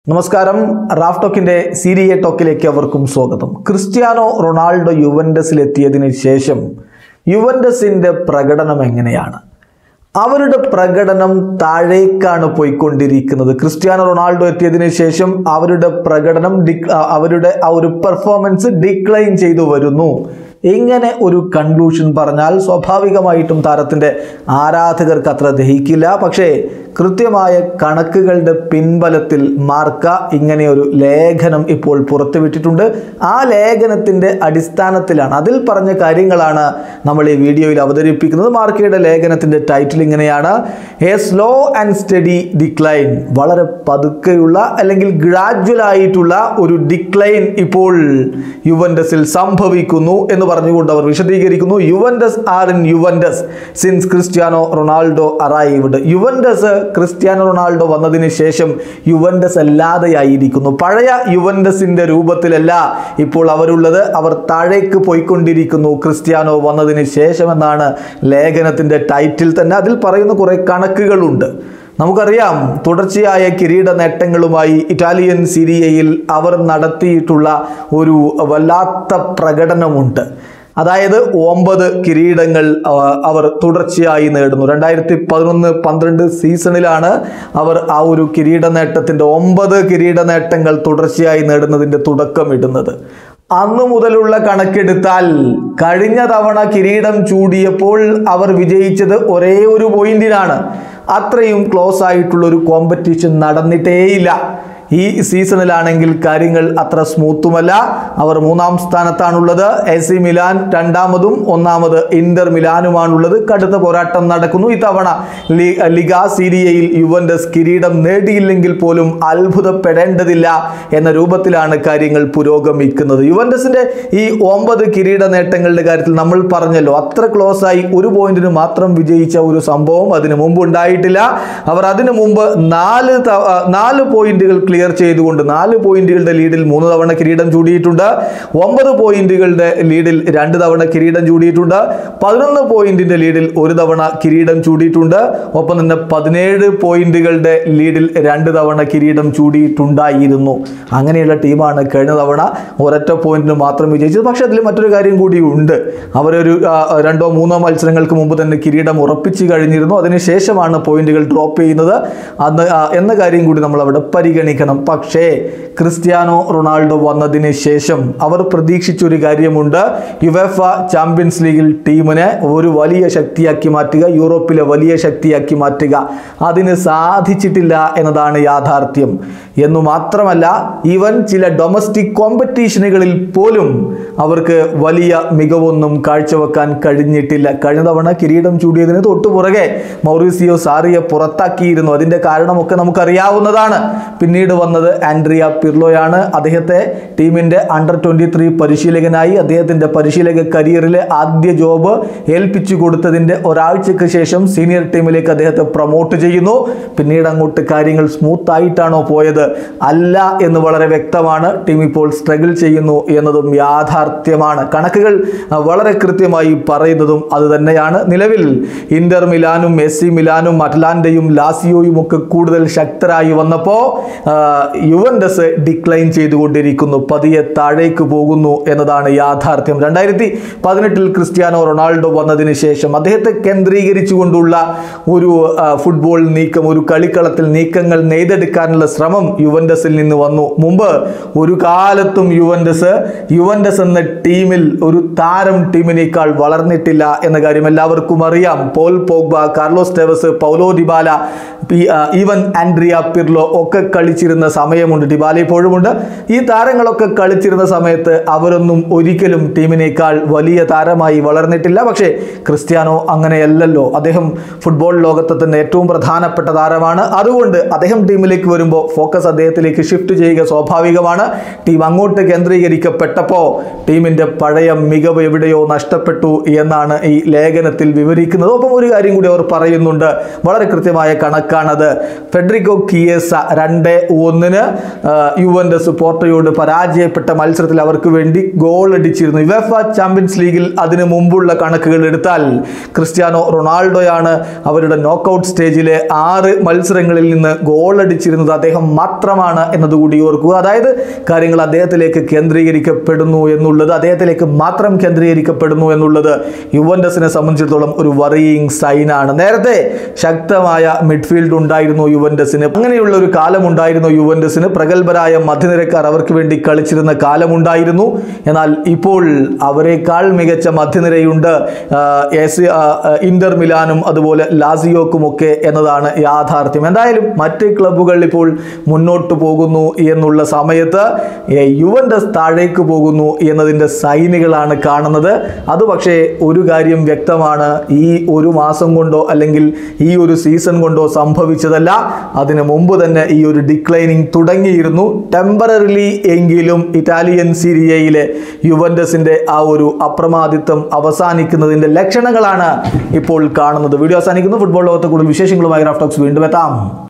നമസ്കാരം റാഫ് ടോക്കിന്റെ സീരിയ ടോക്കിലേക്ക് അവർക്കും സ്വാഗതം ക്രിസ്ത്യാനോ റൊണാൾഡോ യുവൻഡസിലെത്തിയതിന് ശേഷം യുവൻഡസിന്റെ പ്രകടനം എങ്ങനെയാണ് അവരുടെ പ്രകടനം താഴേക്കാണ് പോയിക്കൊണ്ടിരിക്കുന്നത് ക്രിസ്ത്യാനോ റൊണാൾഡോ എത്തിയതിനു ശേഷം അവരുടെ പ്രകടനം ഡിക് ആ, അവരുടെ ആ ഒരു പെർഫോമൻസ് ഡിക്ലൈൻ ചെയ്തു വരുന്നു ഇങ്ങനെ ഒരു കൺക്ലൂഷൻ പറഞ്ഞാൽ സ്വാഭാവികമായിട്ടും താരത്തിൻ്റെ ആരാധകർക്ക് അത്ര ദഹിക്കില്ല പക്ഷേ കൃത്യമായ കണക്കുകളുടെ പിൻബലത്തിൽ മാർക്ക ഇങ്ങനെ ഒരു ലേഖനം ഇപ്പോൾ പുറത്തുവിട്ടിട്ടുണ്ട് ആ ലേഖനത്തിൻ്റെ അടിസ്ഥാനത്തിലാണ് അതിൽ പറഞ്ഞ കാര്യങ്ങളാണ് നമ്മൾ ഈ വീഡിയോയിൽ അവതരിപ്പിക്കുന്നത് മാർക്കയുടെ ലേഖനത്തിൻ്റെ ടൈറ്റിൽ ഇങ്ങനെയാണ് a slow and steady decline വളരെ പതുക്കെയുള്ള അല്ലെങ്കിൽ ഗ്രാജുവൽ ആയിട്ടുള്ള ഒരു ഡിക്ലൈൻ ഇപ്പോൾ യുവൻഡസിൽ സംഭവിക്കുന്നു എന്ന് പറഞ്ഞുകൊണ്ട് അവർ വിശദീകരിക്കുന്നു Juventus are in Juventus since Cristiano Ronaldo arrived Juventus Cristiano Ronaldo വന്നതിന് ശേഷം യുവൻഡസ് അല്ലാതെയായിരിക്കുന്നു പഴയ യുവൻഡസിന്റെ രൂപത്തിലല്ല ഇപ്പോൾ അവരുള്ളത് അവർ താഴേക്ക് പോയിക്കൊണ്ടിരിക്കുന്നു ക്രിസ്ത്യാനോ വന്നതിന് ശേഷം എന്നാണ് ലേഖനത്തിന്റെ ടൈറ്റിൽ തന്നെ അതിൽ പറയുന്ന കുറെ കണക്കുകളുണ്ട് നമുക്കറിയാം തുടർച്ചയായ കിരീട നേട്ടങ്ങളുമായി ഇറ്റാലിയൻ സിരിയയിൽ അവർ നടത്തിയിട്ടുള്ള ഒരു വല്ലാത്ത പ്രകടനമുണ്ട് അതായത് ഒമ്പത് കിരീടങ്ങൾ ആ, അവർ തുടർച്ചയായി നേടുന്നു രണ്ടായിരത്തി പതിനൊന്ന് പന്ത്രണ്ട് സീസണിലാണ് അവർ ആ ഒരു കിരീട നേട്ടത്തിൻ്റെ ഒമ്പത് കിരീട നേട്ടങ്ങൾ തുടർച്ചയായി നേടുന്നതിൻ്റെ തുടക്കമിടുന്നത് അന്നു മുതലുള്ള കണക്കെടുത്താൽ കഴിഞ്ഞ തവണ കിരീടം ചൂടിയപ്പോൾ അവർ വിജയിച്ചത് ഒരേ ഒരു പോയിന്റിനാണ് അത്രയും ക്ലോസ് ആയിട്ടുള്ള ഒരു കോമ്പറ്റീഷൻ നടന്നിട്ടേയില്ല ഈ സീസണിലാണെങ്കിൽ കാര്യങ്ങൾ അത്ര സ്മൂത്തുമല്ല അവർ മൂന്നാം സ്ഥാനത്താണുള്ളത് എ സി മിലാൻ രണ്ടാമതും ഒന്നാമത് ഇന്റർ മിലാനുമാണുള്ളത് കടുത്ത പോരാട്ടം നടക്കുന്നു ഇത്തവണ ലി- ലിഗ സീരിയയിൽ യുവൻഡസ് കിരീടം നേടിയില്ലെങ്കിൽ പോലും അത്ഭുതപ്പെടേണ്ടതില്ല എന്ന രൂപത്തിലാണ് കാര്യങ്ങൾ പുരോഗമിക്കുന്നത് യുവൻഡസിന്റെ ഈ ഒമ്പത് കിരീട നേട്ടങ്ങളുടെ കാര്യത്തിൽ നമ്മൾ പറഞ്ഞല്ലോ അത്ര ക്ലോസ് ആയി ഒരു പോയിന്റിന് മാത്രം വിജയിച്ച ഒരു സംഭവം അതിനു മുമ്പ് ഉണ്ടായിട്ടില്ല അവർ അതിനു മുമ്പ് നാല് ത- ആ, നാല് പോയിന്റുകൾ ക്ലിയർ ചെയ്തുകൊണ്ട് നാല് പോയിന്റുകളുടെ ലീഡിൽ മൂന്ന് തവണ കിരീടം ചൂടിയിട്ടുണ്ട് ഒമ്പത് പോയിന്റുകളുടെ ലീഡിൽ രണ്ട് തവണ കിരീടം ചൂടിയിട്ടുണ്ട് പതിനൊന്ന് പോയിന്റിന്റെ ലീഡിൽ ഒരു തവണ കിരീടം ചൂടിയിട്ടുണ്ട് ഒപ്പം തന്നെ പതിനേഴ് പോയിന്റുകളുടെ ലീഡിൽ രണ്ട് തവണ കിരീടം ചൂടിയിട്ടുണ്ടായിരുന്നു അങ്ങനെയുള്ള ടീമാണ് കഴിഞ്ഞ തവണ ഒരൊറ്റ പോയിന്റിന് മാത്രം വിജയിച്ചത് പക്ഷേ അതിൽ മറ്റൊരു കാര്യം കൂടി ഉണ്ട് അവരൊരു ആ, രണ്ടോ മൂന്നോ മത്സരങ്ങൾക്ക് മുമ്പ് തന്നെ കിരീടം ഉറപ്പിച്ചു കഴിഞ്ഞിരുന്നു അതിനുശേഷമാണ് പോയിന്റുകൾ ഡ്രോപ്പ് ചെയ്യുന്നത് അന്ന് ആ, എന്ന കാര്യം കൂടി നമ്മൾ അവിടെ പരിഗണിക്കണം പക്ഷേ ക്രിസ്ത്യാനോ റൊണാൾഡോ വന്നതിന് ശേഷം അവർ പ്രതീക്ഷിച്ചൊരു കാര്യമുണ്ട് യുവേഫ ചാമ്പ്യൻസ് ലീഗിൽ ടീമിനെ ഒരു വലിയ ശക്തിയാക്കി മാറ്റുക യൂറോപ്പിലെ വലിയ ശക്തിയാക്കി മാറ്റുക അതിന് സാധിച്ചിട്ടില്ല എന്നതാണ് യാഥാർത്ഥ്യം എന്നു മാത്രമല്ല ഈവൻ ചില ഡൊമസ്റ്റിക് കോമ്പറ്റീഷനുകളിൽ പോലും അവർക്ക് വലിയ മികവൊന്നും കാഴ്ചവെക്കാൻ കഴിഞ്ഞിട്ടില്ല കഴിഞ്ഞ തവണ കിരീടം ചൂടിയതിന് തൊട്ടു പുറകെ മൗറീസിയോ സാറിയെ പുറത്താക്കിയിരുന്നു അതിന്റെ കാരണമൊക്കെ നമുക്കറിയാവുന്നതാണ് പിന്നീട് വന്നത് ആൻഡ്രിയ പിർലോയാണ് അദ്ദേഹത്തെ ടീമിന്റെ അണ്ടർ ട്വന്റി ത്രീ പരിശീലകനായി അദ്ദേഹത്തിന്റെ പരിശീലക കരിയറിലെ ആദ്യ ജോബ് ഏൽപ്പിച്ചു കൊടുത്തതിന്റെ ഒരാഴ്ചക്ക് ശേഷം സീനിയർ ടീമിലേക്ക് അദ്ദേഹത്തെ പ്രൊമോട്ട് ചെയ്യുന്നു പിന്നീട് അങ്ങോട്ട് കാര്യങ്ങൾ സ്മൂത്ത് ആയിട്ടാണോ പോയത് അല്ല എന്ന് വളരെ വ്യക്തമാണ് ടീം ഇപ്പോൾ സ്ട്രഗിൾ ചെയ്യുന്നു എന്നതും യാഥാർത്ഥ്യമാണ് കണക്കുകൾ ആ, വളരെ കൃത്യമായി പറയുന്നതും അത് തന്നെയാണ് നിലവിൽ ഇന്റർ മിലാനും മെസ്സി മിലാനും അറ്റ്ലാന്റയും ലാസിയോയും ഒക്കെ കൂടുതൽ ശക്തരായി വന്നപ്പോൾ യുവൻഡസ് ഡിക്ലൈൻ ചെയ്തുകൊണ്ടിരിക്കുന്നു പതിയെ താഴേക്ക് പോകുന്നു എന്നതാണ് യാഥാർത്ഥ്യം രണ്ടായിരത്തി പതിനെട്ടിൽ ക്രിസ്ത്യാനോ റൊണാൾഡോ വന്നതിന് ശേഷം അദ്ദേഹത്തെ കേന്ദ്രീകരിച്ചുകൊണ്ടുള്ള ഒരു ആ, ഫുട്ബോൾ നീക്കം ഒരു കളിക്കളത്തിൽ നീക്കങ്ങൾ നെയ്തെടുക്കാനുള്ള ശ്രമം യുവൻഡസിൽ നിന്ന് വന്നു മുമ്പ് ഒരു കാലത്തും യുവൻഡസ് യുവൻഡസ് എന്ന ടീമിൽ ഒരു താരം ടീമിനേക്കാൾ വളർന്നിട്ടില്ല എന്ന കാര്യം എല്ലാവർക്കും അറിയാം Paul Pogba Carlos Tevez Paulo Dybala പി- ആ, ഈവൻ ആൻഡ്രിയ പിർലോ ഒക്കെ കളിച്ചിരുന്ന സമയമുണ്ട് ഡിബാല ഇപ്പോഴുമുണ്ട് ഈ താരങ്ങളൊക്കെ കളിച്ചിരുന്ന സമയത്ത് അവരൊന്നും ഒരിക്കലും ടീമിനേക്കാൾ വലിയ താരമായി വളർന്നിട്ടില്ല പക്ഷേ ക്രിസ്ത്യാനോ അങ്ങനെയല്ലല്ലോ അദ്ദേഹം ഫുട്ബോൾ ലോകത്തെ തന്നെ ഏറ്റവും പ്രധാനപ്പെട്ട താരമാണ് അതുകൊണ്ട് അദ്ദേഹം ടീമിലേക്ക് വരുമ്പോൾ ഫോക്കസ് അദ്ദേഹത്തിലേക്ക് ഷിഫ്റ്റ് ചെയ്യുക സ്വാഭാവികമാണ് ടീം അങ്ങോട്ട് കേന്ദ്രീകരിക്കപ്പെട്ടപ്പോൾ ടീമിന്റെ പഴയ മികവ് എവിടെയോ നഷ്ടപ്പെട്ടു എന്നാണ് ഈ ലേഖനത്തിൽ വിവരിക്കുന്നത് ഒപ്പം ഒരു കാര്യം കൂടി അവർ പറയുന്നുണ്ട് വളരെ കൃത്യമായ കണക്കാണ് കണക്കാണത് ഫെഡറിക്കോ കിയേസ രണ്ട് ഒന്നിന് ആ, യുവൻഡസ് പോർട്ടോയോട് പരാജയപ്പെട്ട മത്സരത്തിൽ അവർക്ക് വേണ്ടി ഗോൾ അടിച്ചിരുന്നു യുവേഫ ചാമ്പ്യൻസ് ലീഗിൽ അതിനു മുമ്പുള്ള കണക്കുകൾ എടുത്താൽ ക്രിസ്ത്യാനോ റൊണാൾഡോയാണ് അവരുടെ നോക്കൗട്ട് സ്റ്റേജിലെ ആറ് മത്സരങ്ങളിൽ നിന്ന് ഗോൾ അടിച്ചിരുന്നത് അദ്ദേഹം മാത്രമാണ് എന്നതുകൂടി ഓർക്കുക അതായത് കാര്യങ്ങൾ അദ്ദേഹത്തിലേക്ക് കേന്ദ്രീകരിക്കപ്പെടുന്നു എന്നുള്ളത് അദ്ദേഹത്തിലേക്ക് മാത്രം കേന്ദ്രീകരിക്കപ്പെടുന്നു എന്നുള്ളത് യുവൻഡസിനെ സംബന്ധിച്ചിടത്തോളം ഒരു വറിയിങ് സൈനാണ് നേരത്തെ ശക്തമായ മിഡ്ഫീൽഡ് ഉണ്ടായിരുന്നു യുവൻഡസിന് അങ്ങനെയുള്ള ഒരു കാലമുണ്ടായിരുന്നു യുവൻഡസിന് പ്രഗത്ഭരായ മധ്യനിരക്കാർ അവർക്ക് വേണ്ടി കളിച്ചിരുന്ന കാലമുണ്ടായിരുന്നു എന്നാൽ ഇപ്പോൾ അവരെക്കാൾ മികച്ച മധ്യനിരയുണ്ട് ആ, എസ് ആ, ആ, ഇന്റർ മിലാനും അതുപോലെ ലാസിയോക്കും ഒക്കെ എന്നതാണ് യാഥാർത്ഥ്യം എന്തായാലും മറ്റ് ക്ലബ്ബുകൾ ഇപ്പോൾ മുന്നോട്ട് പോകുന്നു എന്നുള്ള സമയത്ത് ഏ, യുവൻഡസ് താഴേക്ക് പോകുന്നു എന്നതിൻ്റെ സൈനുകളാണ് കാണുന്നത് അത് പക്ഷേ ഒരു കാര്യം വ്യക്തമാണ് ഈ ഒരു മാസം കൊണ്ടോ അല്ലെങ്കിൽ ഈ ഒരു സീസൺ കൊണ്ടോ സംഭവിച്ചതല്ല അതിനു മുമ്പ് തന്നെ ഈ ഒരു ഡിക്ലൈനിങ് തുടങ്ങിയിരുന്നു ടെമ്പററിലി എങ്കിലും ഇറ്റാലിയൻ സീരിയയിലെ യുവൻഡസിന്റെ ആ ഒരു അപ്രമാദിത്വം അവസാനിക്കുന്നതിന്റെ ലക്ഷണങ്ങളാണ് ഇപ്പോൾ കാണുന്നത് വീഡിയോ അവസാനിക്കുന്നു ഫുട്ബോൾ ലോകത്തെ കൂടുതൽ വിശേഷങ്ങളുമായി റാഫ്റ്റോക്സ് വീണ്ടും എത്താം